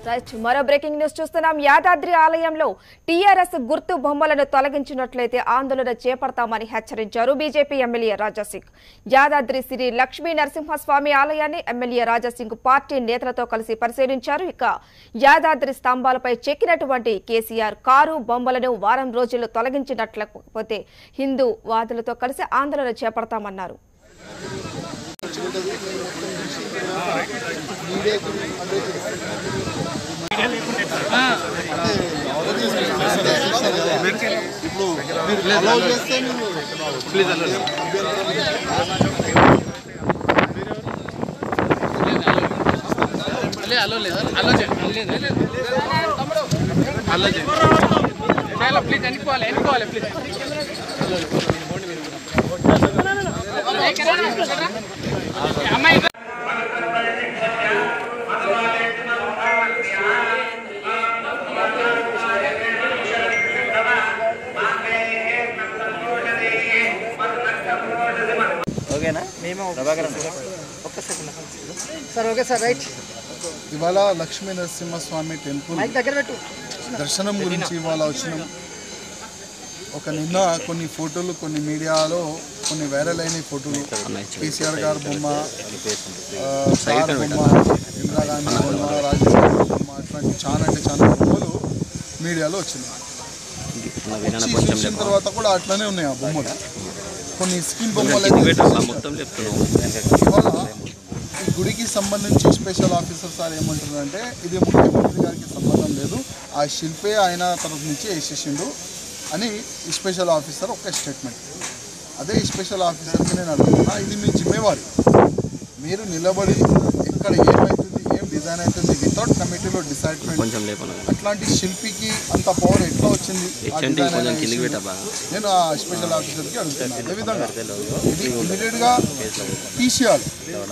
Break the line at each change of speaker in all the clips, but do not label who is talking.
Right మరో breaking news చూస్తున్నాం యాదాద్రి ఆలయంలో టీఆర్ఎస్ గుర్తు బొమ్మలను తొలగించినట్లయితే ఆందోళన చేపడతామని హెచ్చరించారు బీజేపీ ఎమ్మెల్యే రాజాసింగ్ యాదాద్రి శ్రీ లక్ష్మీ నరసింహస్వామి ఆలయాన్ని ఎమ్మెల్యే రాజాసింగ్ పార్టీ నేతలతో కలిసి పరిశీలించారు ఇక యాదాద్రి స్తంభాలపై చెక్కినటువంటి కేసీఆర్ కారు బొమ్మలను వారం రోజులు తొలగించినట్లయితే హిందూ వాదులతో కలిసి ఆందోళన చేపడతామన్నారు
ఇప్పుడు మీరు allow చేస్తే మీరు
అలో లేదు అలో చేయండి లేదు అలో చేయండి చాలా ప్లీజ్ ఎన్నుకోవాలి ఎన్నుకోవాలి ప్లీజ్ అమ్మాయి
ఓకేనా మేము ప్రభాకర్ ఒక్క second
sir okay sir right
ఇవాళ లక్ష్మీ నరసింహస్వామి టెంపుల్
మైక్ దగ్గర పెట్టు
దర్శనం గురించి ఇవాళ వచ్చినాం ఒక నిన్న కొన్ని ఫోటోలు కొన్ని మీడియాలో కొన్ని వైరల్ అయిన ఫోటోలు కేసీఆర్ గారు బొమ్మ ఆ, సార్ బొమ్మ ఇందిరాగాంధీ బొమ్మ రాజీవ్ గాంధీ బొమ్మ అట్లాంటి చాలా అంటే చాలా బొమ్మలు మీడియాలో వచ్చినాయి వచ్చి చూసిన తర్వాత కూడా అట్లనే ఉన్నాయి ఆ బొమ్మలు కొన్ని స్కిన్ బొమ్మలు అయితే తీసేశారు. ఇవాళ ఈ గుడికి సంబంధించి స్పెషల్ ఆఫీసర్ సార్ ఏమంటున్నారంటే ఇది ముఖ్యమంత్రి గారికి సంబంధం లేదు ఆ శిల్పే ఆయన తరఫు నుంచి వేసేసిండు అని ఈ స్పెషల్ ఆఫీసర్ ఒక స్టేట్మెంట్ అదే ఈ స్పెషల్ ఆఫీసర్కి నేను అడుగుతున్నా ఇది మీ జిమ్మేవారి మీరు నిలబడి ఎక్కడ ఏమవుతుంది ఏం డిజైన్ అవుతుంది వితౌట్ కమిటీలో డిసైడ్మెంట్
కొంచెం లేపన
అట్లాంటి శిల్పికి అంత పవర్ ఎట్లా వచ్చింది ఆ
హెచ్ఎండి
design
కొంచెం
అయినా
కిందికి
వేసింది?
పెట్టా బాగా
నేను ఆ స్పెషల్ ఆఫీసర్కి అడుగుతున్నాను అదేవిధంగా ఇది ఇమీడియట్గా తీసేయాలి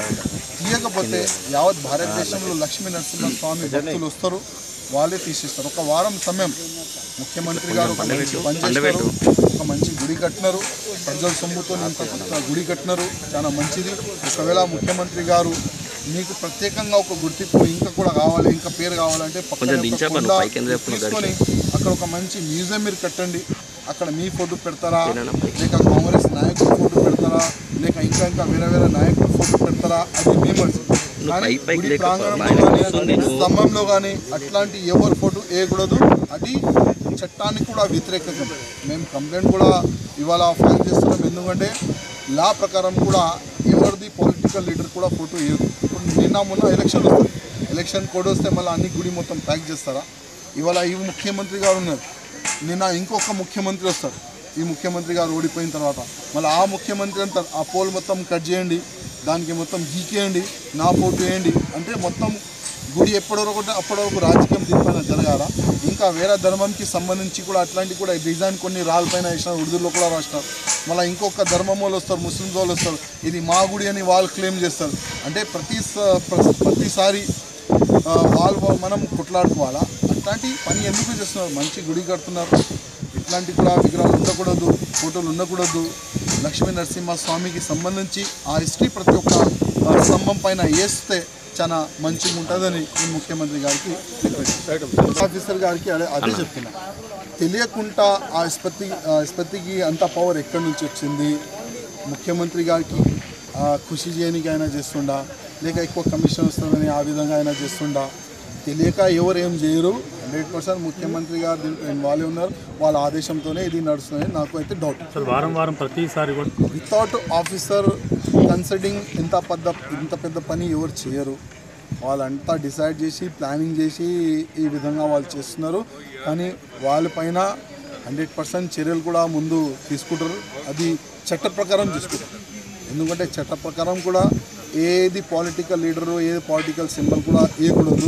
తీయకపోతే యావత్ భారతదేశంలో లక్ష్మీ నరసింహ స్వామి భక్తులు వస్తారు వాళ్ళే తీసేస్తారు ఒక వారం సమయం ముఖ్యమంత్రి గారు ఒక మంచి పని చేస్తారు ఒక మంచి గుడి కట్టినారు ప్రజల సొమ్ముతో ఇంత పెద్ద గుడి కట్టినారు చాలా మంచిది ఒకవేళ ముఖ్యమంత్రి గారు మీకు ప్రత్యేకంగా ఒక గుర్తింపు ఇంకా కూడా కావాలి ఇంకా పేరు కావాలంటే పక్కనే
కొంచెం
ఒక
దించా
కొండ
పన్ను, పైకి ఎందుకు లేపుతున్నావు
తీసుకొని అక్కడ ఒక మంచి మ్యూజియం మీరు కట్టండి అక్కడ మీ ఫోటో పెడతారా
తిననా పైకి?
లేక కాంగ్రెస్ నాయకుల ఫోటో పెడతారా లేక ఇంకా ఇంకా వేరే వేరే నాయకుల ఫోటో పెడతారా అది మీ మనసు కానీ
పై- పైకి
గుడి
లేక
ప్రాంగణంలో
ఆయన
కానీ,
కూర్చొని నేను-
స్తంభంలో కానీ అట్లాంటి ఎవరి ఫోటో వేయకూడదు అది చట్టానికి కూడా వ్యతిరేకత మేము కంప్లైంట్ కూడా ఇవాళ ఫైల్ చేస్తున్నాం ఎందుకంటే లా ప్రకారం కూడా ఎవరిది పొలిటికల్ లీడర్ కూడా ఫోటో వేయదు ఇప్పుడు నిన్న మొన్న ఎలక్షన్ వస్తుంది ఎలక్షన్ కోడ్ వస్తే మళ్ళీ అన్ని గుడి మొత్తం ప్యాక్ చేస్తారా ఇవాళ ఈ ముఖ్యమంత్రి గారు ఉన్నారు నిన్న ఇంకొక ముఖ్యమంత్రి వస్తారు ఈ ముఖ్యమంత్రి గారు ఓడిపోయిన తర్వాత మళ్ళీ ఆ ముఖ్యమంత్రి అంటారు ఆ పోల్ మొత్తం కట్ చేయండి దానికి మొత్తం గీకేయండి నా ఫోటో వేయండి అంటే మొత్తం గుడి ఎప్పటివరకు ఉంటే అప్పటివరకు రాజకీయం దీనిపైన జరగాల ఇంకా వేరే ధర్మంకి సంబంధించి కూడా అట్లాంటి కూడా డిజైన్ కొన్ని రాళ్ళపైన వేసినారు ఉర్దూలో కూడా రాసినారు మళ్ళీ ఇంకొక ధర్మం వాళ్ళు వస్తారు ముస్లిమ్స్ వాళ్ళు వస్తారు ఇది మా గుడి అని వాళ్ళు క్లెయిమ్ చేస్తారు అంటే ప్రతి స- ప్ర- ప్రతిసారి ఆ, వాళ్ళు వా- మనం కొట్లాడుకోవాలా అట్లాంటి పని ఎందుకు చేస్తున్నారు మంచి గుడి కడుతున్నారు ఇట్లాంటి కూడా విగ్రహాలు ఉండకూడదు ఫోటోలు ఉండకూడదు లక్ష్మీ నరసింహ స్వామికి సంబంధించి ఆ హిస్టరీ ప్రతి ఒక్క ఆ, స్తంభం పైన వేస్తే చాలా మంచిగా ఉంటుందని నేను ముఖ్యమంత్రి గారికి రిక్వెస్ట్ ఆఫీసర్ గారికి అదే అదే చెప్తున్నా తెలియకుండా ఆ ఆసుపత్రి ఆ ఆసుపత్రికి అంత పవర్ ఎక్కడి నుంచి వచ్చింది ముఖ్యమంత్రి గారికి ఆ, ఖుషి చేయడానికి అయినా చేస్తుండా లేక ఎక్కువ కమిషన్ వస్తుందని ఆ విధంగా అయినా చేస్తుండా తెలియక ఎవరు ఏం చేయరు హండ్రెడ్ పర్సెంట్ ముఖ్యమంత్రి గారు దీంట్లో ఇన్వాల్వ్ ఉన్నారు వాళ్ళ ఆదేశంతోనే ఇది నడుస్తుందని నాకు అయితే డౌట్
సార్ వారం వారం ప్రతిసారి కూడా
వితౌట్ ఆఫీసర్ కన్సల్టింగ్ ఇంత పెద్ద ఇంత పెద్ద పని ఎవరు చేయరు వాళ్ళంతా డిసైడ్ చేసి ప్లానింగ్ చేసి ఈ విధంగా వాళ్ళు చేస్తున్నారు కానీ వాళ్ళపైన హండ్రెడ్ పర్సెంట్ చర్యలు కూడా ముందు తీసుకుంటారు అది చట్ట ప్రకారం తీసుకుంటారు ఎందుకంటే చట్ట ప్రకారం కూడా ఏది పొలిటికల్ లీడరు ఏది పొలిటికల్ సింబల్ కూడా వేయకూడదు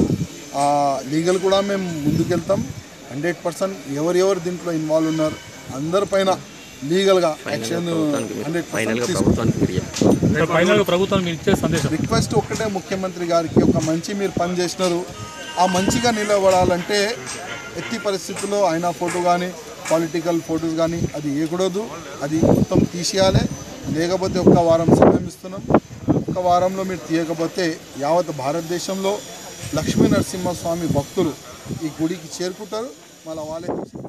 లీగల్ కూడా మేము ముందుకెళ్తాం హండ్రెడ్ పర్సెంట్ ఎవరెవరు దీంట్లో ఇన్వాల్వ్ ఉన్నారు అందరిపైన లీగల్గా యాక్షన్ హండ్రెడ్
ఫైనల్ గా
పర్సెంట్ తీసుకుంటాం
ప్రభుత్వానికి మీరు చెప్పండి.
సార్ ఫైనల్గా ప్రభుత్వం మీరు ఇచ్చే సందేశం
రిక్వెస్ట్ ఒక్కటే ముఖ్యమంత్రి గారికి ఒక మంచి మీరు పని చేసినారు ఆ మంచిగా నిలబడాలంటే ఎట్టి పరిస్థితుల్లో ఆయన ఫోటో కానీ పొలిటికల్ ఫోటోస్ కానీ అది వేయకూడదు అది మొత్తం తీసేయాలి లేకపోతే ఒక్క వారం సమయం ఇస్తున్నాం ఒక్క వారంలో మీరు తీయకపోతే యావత్ భారతదేశంలో లక్ష్మీ నరసింహస్వామి భక్తులు ఈ గుడికి చేరుకుంటారు మళ్ళీ వాళ్ళే